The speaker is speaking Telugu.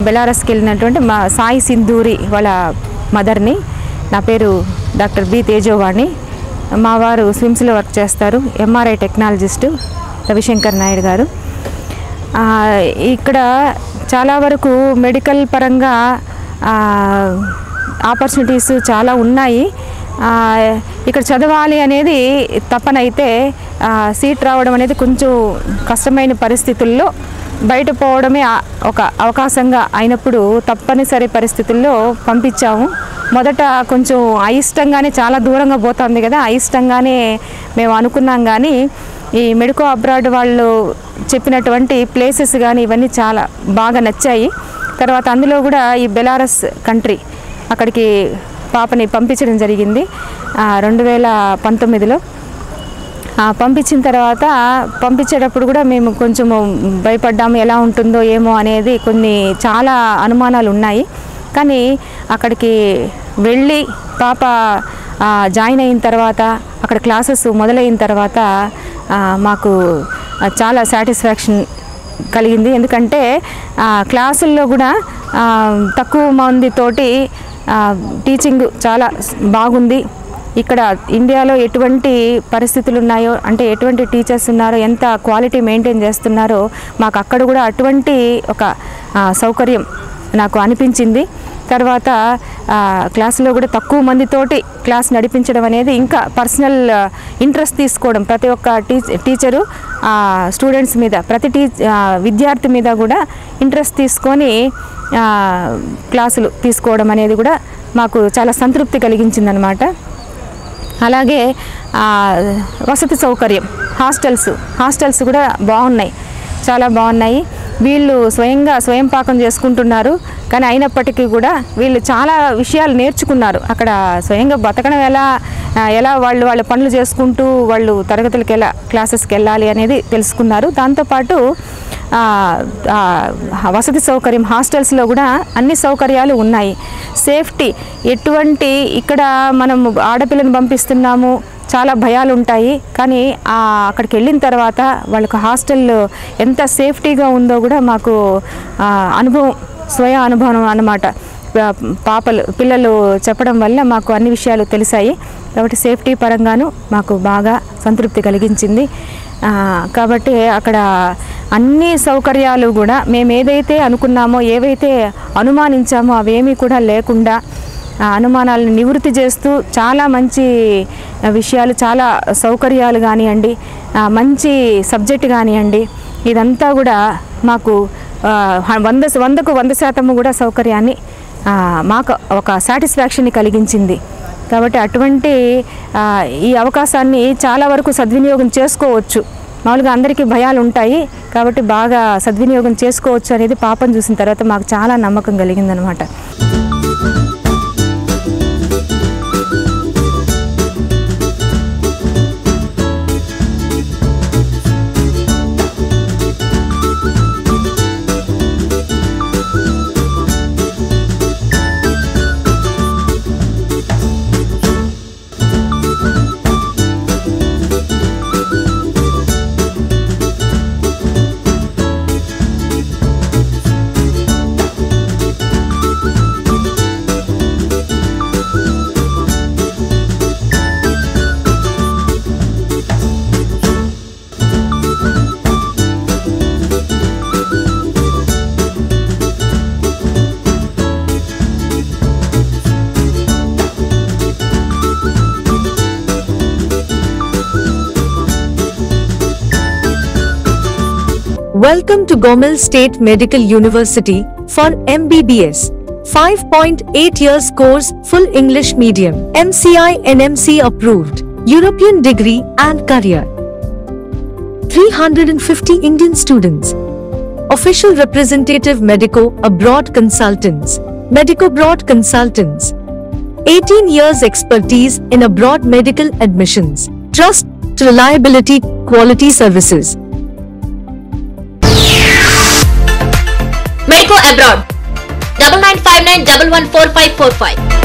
బెలారస్కి వెళ్ళినటువంటి మా సాయి సింధూరి వాళ్ళ మదర్ని నా పేరు డాక్టర్ బి తేజోవాణి మా వారు స్విమ్స్లో వర్క్ చేస్తారు ఎంఆర్ఐ టెక్నాలజిస్టు రవిశంకర్ నాయుడు గారు ఆ, ఇక్కడ చాలా వరకు మెడికల్ పరంగా ఆపర్చునిటీస్ చాలా ఉన్నాయి ఆ, ఇక్కడ చదవాలి అనేది తపనైతే ఆ, సీట్ రావడం అనేది కొంచెం కష్టమైన పరిస్థితుల్లో బయట పోవడమే ఆ- ఒక అవకాశంగా అయినప్పుడు తప్పనిసరి పరిస్థితుల్లో పంపించాము మొదట కొంచెం అయిష్టంగానే చాలా దూరంగా పోతుంది కదా అయిష్టంగానే మేము అనుకున్నాం కానీ ఈ మెడికో అబ్రాడ్ వాళ్ళు చెప్పినటువంటి ప్లేసెస్ కానీ ఇవన్నీ చాలా బాగా నచ్చాయి తర్వాత అందులో కూడా ఈ బెలారస్ కంట్రీ అక్కడికి పాపని పంపించడం జరిగింది రెండు వేల పంతొమ్మిదిలో ఆ, పంపించిన తర్వాత పంపించేటప్పుడు కూడా మేము కొంచెం భయపడ్డాము ఎలా ఉంటుందో ఏమో అనేది కొన్ని చాలా అనుమానాలు ఉన్నాయి కానీ అక్కడికి వెళ్ళి పాప ఆ, జాయిన్ అయిన తర్వాత అక్కడ క్లాసెస్ మొదలైన తర్వాత ఆ, మాకు ఆ, చాలా సాటిస్ఫాక్షన్ కలిగింది ఎందుకంటే ఆ, క్లాసుల్లో కూడా ఆ, తక్కువ మందితోటి ఆ, టీచింగ్ చాలా బాగుంది ఇక్కడ ఇండియాలో ఎటువంటి పరిస్థితులు ఉన్నాయో అంటే ఎటువంటి టీచర్స్ ఉన్నారో ఎంత క్వాలిటీ మెయింటైన్ చేస్తున్నారో మాకు అక్కడ కూడా అటువంటి ఒక ఆ, సౌకర్యం నాకు అనిపించింది తర్వాత ఆ, క్లాసులో కూడా తక్కువ మందితోటి క్లాస్ నడిపించడం అనేది ఇంకా పర్సనల్ ఇంట్రెస్ట్ తీసుకోవడం ప్రతి ఒక్క టీ టీచరు స్టూడెంట్స్ మీద ప్రతి టీ ఆ, విద్యార్థి మీద కూడా ఇంట్రెస్ట్ తీసుకొని ఆ, క్లాసులు తీసుకోవడం అనేది కూడా మాకు చాలా సంతృప్తి కలిగించిందనమాట అలాగే ఆ, వసతి సౌకర్యం హాస్టల్స్ హాస్టల్స్ కూడా బాగున్నాయి చాలా బాగున్నాయి వీళ్ళు స్వయంగా స్వయం పాకం చేసుకుంటున్నారు కానీ అయినప్పటికీ కూడా వీళ్ళు చాలా విషయాలు నేర్చుకున్నారు అక్కడ స్వయంగా బతకడం ఎలా ఆ, ఎలా వాళ్ళు వాళ్ళ పనులు చేసుకుంటూ వాళ్ళు తరగతులకు ఎలా క్లాసెస్కి వెళ్ళాలి అనేది తెలుసుకున్నారు దాంతోపాటు ఆ, ఆ, వసతి సౌకర్యం హాస్టల్స్లో కూడా అన్ని సౌకర్యాలు ఉన్నాయి సేఫ్టీ ఎటువంటి ఇక్కడ మనం ఆడపిల్లని పంపిస్తున్నాము చాలా భయాలు ఉంటాయి కానీ ఆ, అక్కడికి వెళ్ళిన తర్వాత వాళ్ళకి హాస్టల్ ఎంత సేఫ్టీగా ఉందో కూడా మాకు ఆ, అనుభవం స్వయ అనుభవం అన్నమాట పా- పాపలు పిల్లలు చెప్పడం వల్ల మాకు అన్ని విషయాలు తెలిసాయి కాబట్టి సేఫ్టీ పరంగాను మాకు బాగా సంతృప్తి కలిగించింది ఆ, కాబట్టి అక్కడ అన్ని సౌకర్యాలు కూడా మేము ఏదైతే అనుకున్నామో ఏవైతే అనుమానించామో అవేమీ కూడా లేకుండా ఆ అనుమానాలను నివృత్తి చేస్తూ చాలా మంచి ఆ, విషయాలు చాలా సౌకర్యాలు కానివ్వండి ఆ, మంచి సబ్జెక్ట్ కానివ్వండి ఇదంతా కూడా మాకు ఆ, హ- వంద వందకు వంద శాతము కూడా సౌకర్యాన్ని ఆ, మాకు ఒక సాటిస్ఫాక్షన్ని కలిగించింది కాబట్టి అటువంటి ఆ, ఈ అవకాశాన్ని చాలా వరకు సద్వినియోగం చేసుకోవచ్చు మామూలుగా అందరికీ భయాలు ఉంటాయి కాబట్టి బాగా సద్వినియోగం చేసుకోవచ్చు అనేది పాపం చూసిన తర్వాత మాకు చాలా నమ్మకం కలిగిందనమాట Welcome to Gomel State Medical University for MBBS. 5.8 years course, full English medium, MCI NMC approved, European degree and career. 350 Indian students. Official representative Medico Abroad Consultants, Medico Abroad Consultants. 18 years expertise in abroad medical admissions. Trust, reliability, quality services. Medico abroad double nine five nine double one four five four five